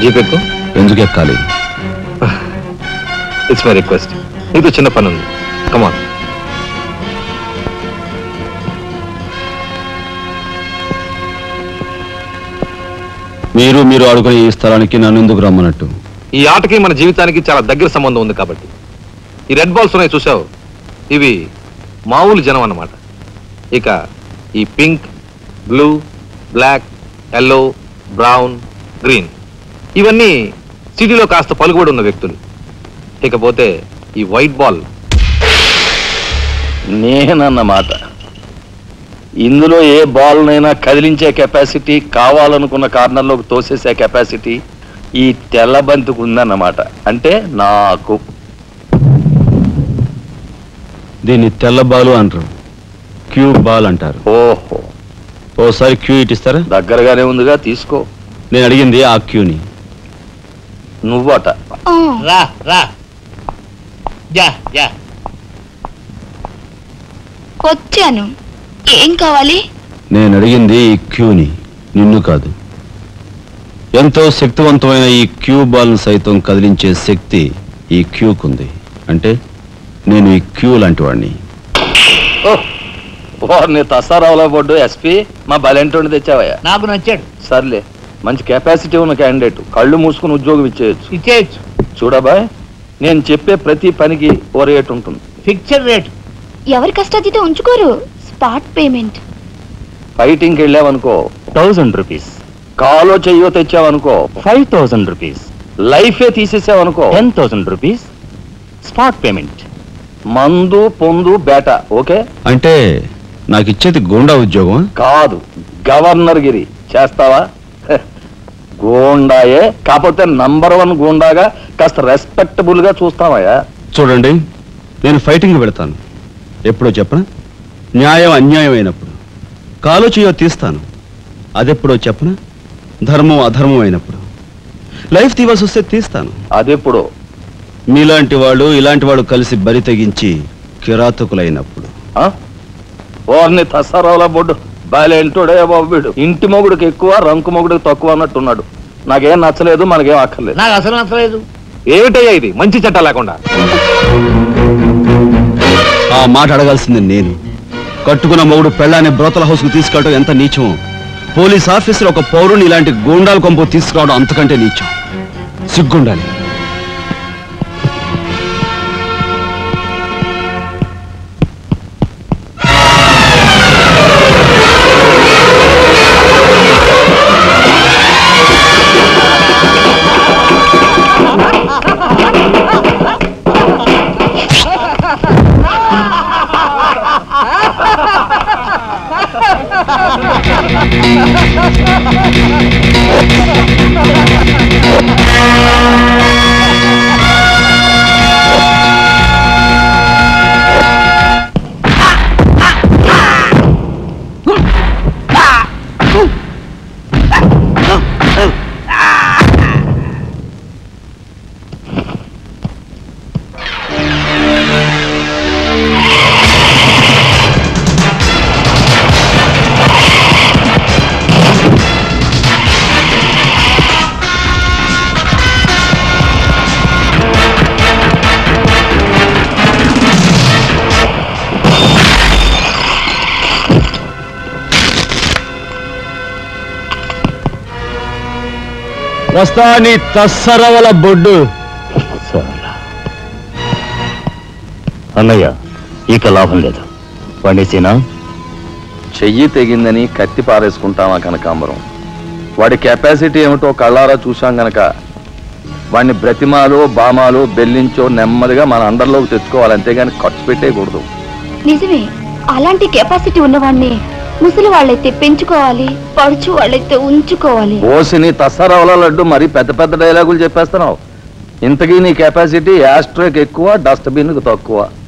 Jeep ఎక్కు ఎందుకు ఎక్కాలి ఇట్స్ మై రిక్వెస్ట్ నీతో చిన్న పని ఉంది కమాన్ మీరు మీరు ఆడుకునే ఈ స్థలానికి నన్ను ఎందుకు రమ్మన్నట్టు ఈ ఆటకి మన జీవితానికి చాలా దగ్గర సంబంధం ఉంది కాబట్టి ఈ రెడ్ బాల్స్ ఉన్నాయి చూసావు ఇవి మామూలు జనం అన్నమాట ఇక ఈ pink blue black yellow brown green ఇవన్నీ సిటీలో కాస్త పలుకుబడి ఉన్న వ్యక్తులు ఇకపోతే ఈ వైట్ బాల్ నేనన్నమాట ఇందులో ఏ బాల్నైనా కదిలించే కెపాసిటీ కావాలనుకున్న కార్నర్లోకి తోసేసే కెపాసిటీ ఈ తెల్ల బంతికి ఉందన్నమాట అంటే నాకు దీన్ని తెల్ల బాలు అంటారు క్యూ బాల్ అంటారు ఓహో ఓసారి క్యూ ఇటిస్తారా దగ్గరగానే ఉందిగా తీసుకో నేను అడిగింది ఆ క్యూని నువ్వట రా రా యా యా వచ్చాను ఏం కావాలి నేను అడిగింది ఈ క్యూని నిన్ను కాదు ఎంతో శక్తివంతమైన ఈ క్యూ బాల్ను సైతం కదిలించే శక్తి ఈ క్యూకుంది అంటే నేను ఈ క్యూ లాంటి వాడిని వారిని తసారావులో బొడ్డు ఎస్పీ మా బలెంటోని తెచ్చావయ్యా నాకు నచ్చాడు సర్లే మంచి కెపాసిటీ ఉన్న క్యాండిడేట్ కళ్ళు మూసుకుని ఉద్యోగం ఇచ్చేయచ్చు ఇచ్చేయచ్చు చూడబాయ్ నేను చెప్పే ప్రతి పనికి ఓ రేట్ ఉంటుంది ఫిక్చర్ రేట్ ఎవరి కష్టాతీత ఉంచుకోరు స్పాట్ పేమెంట్ ఫైటింగ్కి వెళ్ళావనుకో థౌజండ్ రూపీస్ కాలో చెయ్యో తెచ్చావనుకో ఫైవ్ థౌజండ్ రూపీస్ లైఫే తీసేసావనుకో ten thousand rupees spot payment మందు పొందు బేట ఓకే అంటే నాకు ఇచ్చేది గూండా ఉద్యోగం కాదు గవర్నర్ గిరి చేస్తావా హె, గూండాయే కాకపోతే నంబర్ వన్ గూండాగా కాస్త రెస్పెక్టబుల్ గా చూస్తావయ్యా చూడండి నేను ఫైటింగ్ పెడతాను ఎప్పుడో చెప్పన న్యాయం అన్యాయం అయినప్పుడు కాలు చేయో తీస్తాను అదెప్పుడో చెప్పన ధర్మం అధర్మం అయినప్పుడు లైఫ్ తీవాల్సి వస్తే తీస్తాను అదెప్పుడు మీలాంటి వాళ్ళు ఇలాంటి వాళ్ళు కలిసి బరి తెగించి కిరాతకులైనప్పుడు ఆ? వారిని తసారావుల బొడ్డు బాలేంటోడే బాబు వీడు ఇంటి మొగుడికి ఎక్కువ రంకు మొగుడికి తక్కువ అన్నట్టున్నాడు నాకేం నచ్చలేదు మనకేం అక్కర్లేదు నాకు అసలు నచ్చలేదు ఏమిటయ్యా ఇది మంచి చట్టం లేకుండా ఆ మాట అడగాల్సింది నేను కట్టుకున్న మొగుడు పెళ్ళాన్ని బ్రోతల హౌస్కు తీసుకెళ్ళడం ఎంత నీచమో పోలీస్ ఆఫీసర్ ఒక పౌరుని ఇలాంటి గూండాల కొంపు తీసుకురావడం అంతకంటే నీచం సిగ్గుండాలి వస్తా నీ తస్సరవల బొడ్డు అన్నయ్య ఇక లాభం లేదు పండేసేనా చెయ్యి తెగిందని కత్తి పారేసుకుంటామా కనకాంబరం వాడి కెపాసిటీ ఏమిటో కళ్ళారా చూశాం గనక వాడిని బ్రతిమాలో బామాలో బెల్లించో నెమ్మదిగా మన అండర్లోకి తెచ్చుకోవాలి అంతేగాని ఖర్చు పెట్టేయకూడదు నిజమే అలాంటి కెపాసిటీ ఉన్నవాడిని ముసలి వాళ్ళైతే పెంచుకోవాలి పడుచు వాళ్ళైతే ఉంచుకోవాలి ఓసిని తస్సరవల లడ్డు మరి పెద్ద పెద్ద డైలాగులు చెప్పేస్తున్నావు ఇంతకీ నీ కెపాసిటీ యాస్ట్రోకి ఎక్కువ డస్ట్బిన్కి తక్కువ